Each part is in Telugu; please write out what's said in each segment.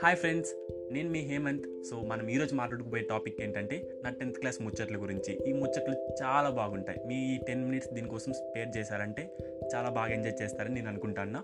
హాయ్ ఫ్రెండ్స్ నేను మీ హేమంత్ సో మనం ఈరోజు మాట్లాడుకుపోయే టాపిక్ ఏంటంటే నా టెన్త్ క్లాస్ ముచ్చట్ల గురించి ఈ ముచ్చట్లు చాలా బాగుంటాయి మీ ఈ టెన్ మినిట్స్ దీనికోసం స్పేర్ చేశారంటే చాలా బాగా ఎంజాయ్ చేస్తారని నేను అనుకుంటాను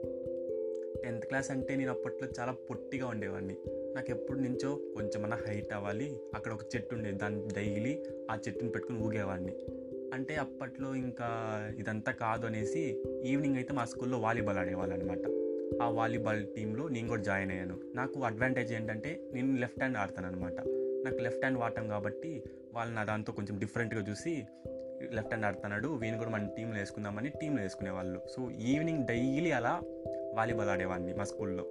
టెన్త్ క్లాస్ అంటే నేను అప్పట్లో చాలా పొట్టిగా ఉండేవాడిని నాకు ఎప్పటి నుంచో కొంచెమన్నా హైట్ అవ్వాలి అక్కడ ఒక చెట్టు ఉండేది దాన్ని డైలీ ఆ చెట్టుని పెట్టుకుని ఊగేవాడిని అంటే అప్పట్లో ఇంకా ఇదంతా కాదు అనేసి ఈవినింగ్ అయితే మా స్కూల్లో వాలీబాల్ ఆడేవాళ్ళు అనమాట ఆ వాలీబాల్ టీంలో నేను కూడా జాయిన్ అయ్యాను నాకు అడ్వాంటేజ్ ఏంటంటే నేను లెఫ్ట్ హ్యాండ్ ఆడతాను అనమాట నాకు లెఫ్ట్ హ్యాండ్ వాడటం కాబట్టి వాళ్ళు నా దాంతో కొంచెం డిఫరెంట్గా చూసి లెఫ్ట్ హ్యాండ్ ఆడుతున్నాడు వీని కూడా మన టీంలో వేసుకుందామని టీంలో వేసుకునేవాళ్ళు సో ఈవినింగ్ డైలీ అలా వాలీబాల్ ఆడేవాడిని మా స్కూల్లో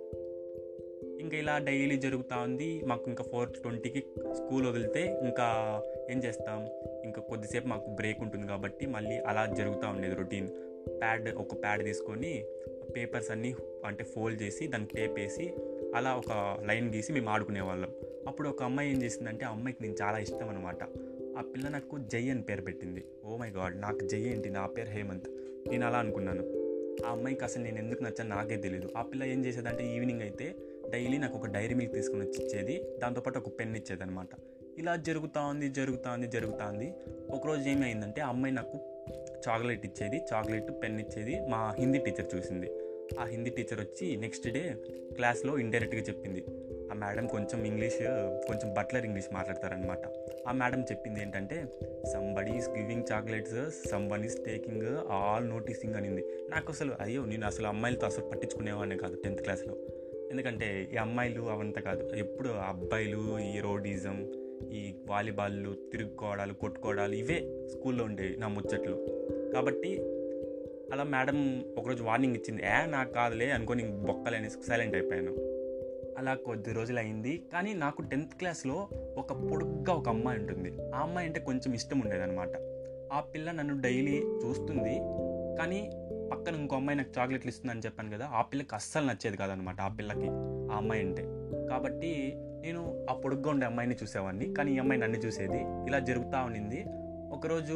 ఇంకా ఇలా డైలీ జరుగుతూ ఉంది మాకు ఇంకా ఫోర్ ట్వంటీకి స్కూల్ వదిలితే ఇంకా ఏం చేస్తాం ఇంకా కొద్దిసేపు మాకు బ్రేక్ ఉంటుంది కాబట్టి మళ్ళీ అలా జరుగుతూ ఉండేది రొటీన్ ప్యాడ్ ఒక ప్యాడ్ తీసుకొని పేపర్స్ అన్నీ అంటే ఫోల్డ్ చేసి దానికి టేప్ వేసి అలా ఒక లైన్ గీసి మేము ఆడుకునే వాళ్ళం అప్పుడు ఒక అమ్మాయి ఏం చేసిందంటే ఆ అమ్మాయికి నేను చాలా ఇష్టం అనమాట ఆ పిల్ల నాకు జై అని పేరు పెట్టింది ఓ మై గాడ్ నాకు జై ఏంటి నా పేరు హేమంత్ నేను అలా అనుకున్నాను ఆ అమ్మాయికి అసలు నేను ఎందుకు నచ్చాను నాకే తెలియదు ఆ పిల్ల ఏం చేసేదంటే ఈవినింగ్ అయితే డైలీ నాకు ఒక డైరీ మిల్క్ తీసుకుని వచ్చి ఇచ్చేది దాంతోపాటు ఒక పెన్ ఇచ్చేది అనమాట ఇలా జరుగుతూ ఉంది జరుగుతూ ఉంది జరుగుతూ ఉంది ఒకరోజు ఏమైందంటే ఆ అమ్మాయి నాకు చాక్లెట్ ఇచ్చేది చాక్లెట్ పెన్ ఇచ్చేది మా హిందీ టీచర్ చూసింది ఆ హిందీ టీచర్ వచ్చి నెక్స్ట్ డే క్లాస్లో ఇండైరెక్ట్గా చెప్పింది ఆ మేడం కొంచెం ఇంగ్లీష్ కొంచెం బట్లర్ ఇంగ్లీష్ మాట్లాడతారనమాట ఆ మేడం చెప్పింది ఏంటంటే somebody is giving chocolates someone is taking all noticing అనింది నాకు అసలు అయ్యో నేను అసలు అమ్మాయిలతో అసలు పట్టించుకునేవాడిని కాదు టెన్త్ క్లాస్లో ఎందుకంటే ఈ అమ్మాయిలు అవంతా కాదు ఎప్పుడు అబ్బాయిలు ఈ రోడీజం ఈ వాలీబాల్లు తిరుగుకోవడాలు కొట్టుకోవడాలు ఇవే స్కూల్లో ఉండేవి నా ముచ్చట్లు కాబట్టి అలా మేడం ఒకరోజు వార్నింగ్ ఇచ్చింది ఏ నాకు కాదులే అనుకొని బొక్కలేని సైలెంట్ అయిపోయాను అలా కొద్ది రోజులు అయింది కానీ నాకు టెన్త్ క్లాస్లో ఒక పొడుగ్గా ఒక అమ్మాయి ఉంటుంది ఆ అమ్మాయి అంటే కొంచెం ఇష్టం ఉండేదన్నమాట ఆ పిల్ల నన్ను డైలీ చూస్తుంది కానీ పక్కన ఇంకో అమ్మాయి నాకు చాక్లెట్లు ఇస్తుందని చెప్పాను కదా ఆ పిల్లకి అస్సలు నచ్చేది కాదనమాట ఆ పిల్లకి ఆ అమ్మాయి అంటే కాబట్టి నేను ఆ పొడుగ్గా ఉండే అమ్మాయిని చూసేవాడిని కానీ ఈ అమ్మాయి నన్ను చూసేది ఇలా జరుగుతూ ఉండింది ఒకరోజు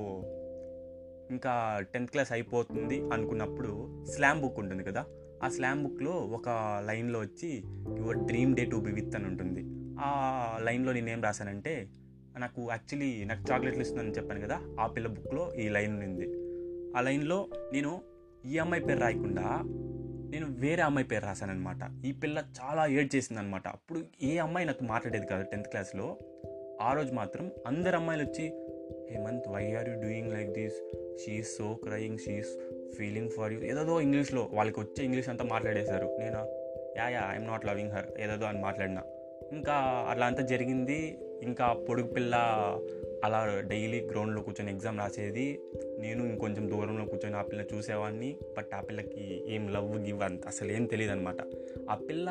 ఇంకా టెన్త్ క్లాస్ అయిపోతుంది అనుకున్నప్పుడు స్లామ్ బుక్ ఉంటుంది కదా ఆ స్లామ్ బుక్లో ఒక లైన్లో వచ్చి your dream day to be with అని ఉంటుంది ఆ లైన్లో నేను ఏం రాశానంటే నాకు యాక్చువల్లీ నాకు చాక్లెట్లు ఇస్తుందని చెప్పాను కదా ఆ పిల్ల బుక్లో ఈ లైన్ ఉంది ఆ లైన్లో నేను ఈ అమ్మాయి పేరు రాయకుండా నేను వేరే అమ్మాయి పేరు రాశానమాట ఈ పిల్ల చాలా ఏడ్ చేసిందనమాట అప్పుడు ఏ అమ్మాయి నాకు మాట్లాడేది కాదు టెన్త్ క్లాస్లో ఆ రోజు మాత్రం అందరు అమ్మాయిలు వచ్చి Hemanth why are you doing like this she so crying she feeling for you ఏదో ఇంగ్లీష్లో వాళ్ళకి వచ్చే ఇంగ్లీష్ అంతా మాట్లాడేశారు నేను yeah yeah I'm not loving her ఏదో అని మాట్లాడినా ఇంకా అట్లా అంతా జరిగింది ఇంకా పొడుగు పిల్ల అలా డైలీ గ్రౌండ్లో కూర్చొని ఎగ్జామ్ రాసేది నేను ఇంకొంచెం దూరంలో కూర్చొని ఆ పిల్ల చూసేవాడిని బట్ ఆ పిల్లకి ఏం లవ్ గివ్ అంత అసలు ఏం తెలియదు అనమాట ఆ పిల్ల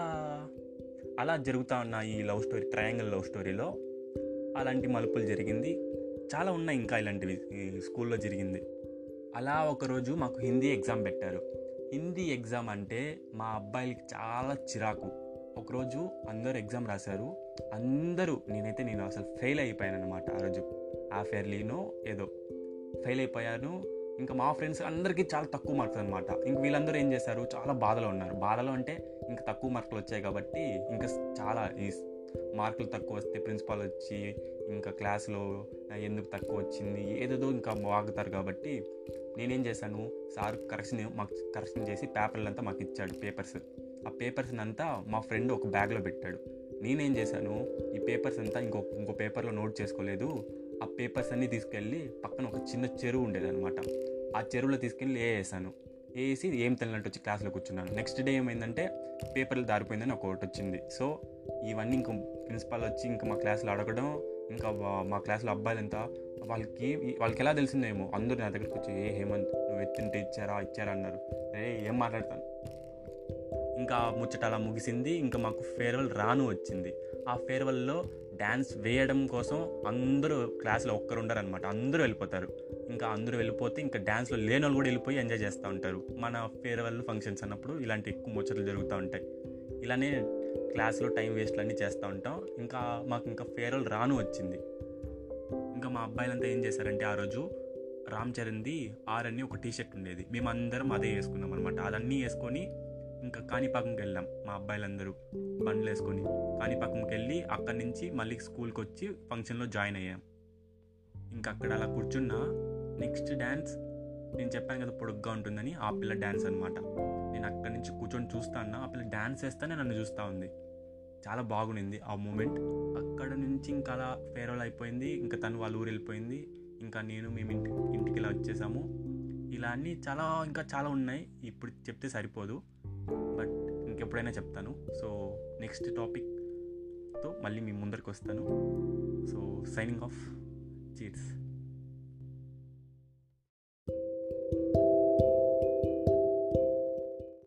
అలా జరుగుతూ ఉన్న ఈ లవ్ స్టోరీ ట్రయాంగిల్ లవ్ స్టోరీలో అలాంటి మలుపులు జరిగింది చాలా ఉన్నాయి ఇంకా ఇలాంటివి స్కూల్లో జరిగింది అలా ఒకరోజు మాకు హిందీ ఎగ్జామ్ పెట్టారు హిందీ ఎగ్జామ్ అంటే మా అబ్బాయిలకి చాలా చిరాకు ఒకరోజు అందరూ ఎగ్జామ్ రాశారు అందరూ నేనైతే నేను అసలు ఫెయిల్ అయిపోయాను అనమాట ఆ రోజు ఆ ఫెయిర్లీనో ఏదో ఫెయిల్ అయిపోయాను ఇంకా మా ఫ్రెండ్స్ అందరికీ చాలా తక్కువ మార్క్స్ అనమాట ఇంక వీళ్ళందరూ ఏం చేశారు చాలా బాధలో ఉన్నారు బాధలో అంటే ఇంకా తక్కువ మార్కులు వచ్చాయి కాబట్టి ఇంకా చాలా ఈ మార్కులు తక్కువ వస్తే ప్రిన్సిపాల్ వచ్చి ఇంకా క్లాస్లో ఎందుకు తక్కువ వచ్చింది ఏదేదో ఇంకా వాగుతారు కాబట్టి నేనేం చేశాను సార్ కరెక్షన్ మాకు కరెక్షన్ చేసి పేపర్లంతా మాకు ఇచ్చాడు పేపర్స్ ఆ పేపర్స్ అంతా మా ఫ్రెండ్ ఒక బ్యాగ్లో పెట్టాడు నేనేం చేశాను ఈ పేపర్స్ అంతా ఇంకో ఇంకో పేపర్లో నోట్ చేసుకోలేదు ఆ పేపర్స్ అన్నీ తీసుకెళ్ళి పక్కన ఒక చిన్న చెరువు ఉండేదన్నమాట ఆ చెరువులో తీసుకెళ్ళి వేసాను వేసి ఏం తెలియనట్టు వచ్చి క్లాస్లో కూర్చున్నాను నెక్స్ట్ డే ఏమైందంటే పేపర్లు దారిపోయిందని ఒకటి వచ్చింది సో ఇవన్నీ ఇంకో ప్రిన్సిపాల్ వచ్చి ఇంకా మా క్లాస్లో అడగడం ఇంకా మా క్లాస్లో అబ్బాయిలు ఎంత వాళ్ళకి వాళ్ళకి ఎలా తెలిసిందేమో అందరూ నా దగ్గరికి వచ్చి ఏ హేమంత్ నువ్వు ఎత్తింటే ఇచ్చారా ఇచ్చారా అన్నారు రే ఏం మాట్లాడతాను ఇంకా ముచ్చట అలా ముగిసింది ఇంకా మాకు ఫేర్వెల్ రాను వచ్చింది ఆ ఫేర్వెల్లో డ్యాన్స్ వేయడం కోసం అందరూ క్లాస్లో ఒక్కరు ఉండరనమాట అందరూ వెళ్ళిపోతారు ఇంకా అందరూ వెళ్ళిపోతే ఇంకా డ్యాన్స్లో లేని వాళ్ళు కూడా వెళ్ళిపోయి ఎంజాయ్ చేస్తూ ఉంటారు మన ఫేర్వెల్ ఫంక్షన్స్ అన్నప్పుడు ఇలాంటి ఎక్కువ ముచ్చట్లు జరుగుతూ ఉంటాయి ఇలానే క్లాస్లో టైం వేస్ట్లు అన్నీ చేస్తూ ఉంటాం ఇంకా మాకు ఇంకా ఫేర్వెల్ రాను వచ్చింది ఇంకా మా అబ్బాయిలంతా ఏం చేశారంటే ఆ రోజు రామ్ చరణ్ది ఆర్ అని ఒక టీ షర్ట్ ఉండేది మేమందరం అదే వేసుకున్నాం అనమాట అదన్నీ వేసుకొని ఇంకా కాణిపాకంకి వెళ్ళాం మా అబ్బాయిలందరూ బండ్లు వేసుకొని కాణిపాకంకి వెళ్ళి అక్కడి నుంచి మళ్ళీ స్కూల్కి వచ్చి ఫంక్షన్లో జాయిన్ అయ్యాం ఇంకా అక్కడ అలా కూర్చున్నా నెక్స్ట్ డ్యాన్స్ నేను చెప్పాను కదా పొడుగ్గా ఉంటుందని ఆ పిల్ల డ్యాన్స్ అనమాట నేను అక్కడి నుంచి కూర్చొని చూస్తా అన్నా ఆ పిల్ల డ్యాన్స్ వేస్తానే నన్ను చూస్తూ ఉంది చాలా బాగునింది ఆ మూమెంట్ అక్కడ నుంచి ఇంకా అలా ఫేర్వెల్ అయిపోయింది ఇంకా తను వాళ్ళ ఊరు వెళ్ళిపోయింది ఇంకా నేను మేము ఇంటి ఇంటికి ఇలా వచ్చేసాము ఇలా అన్నీ చాలా ఇంకా చాలా ఉన్నాయి ఇప్పుడు చెప్తే సరిపోదు బట్ ఇంకెప్పుడైనా చెప్తాను సో నెక్స్ట్ టాపిక్తో మళ్ళీ మీ ముందరికి వస్తాను సో సైనింగ్ ఆఫ్ చీట్స్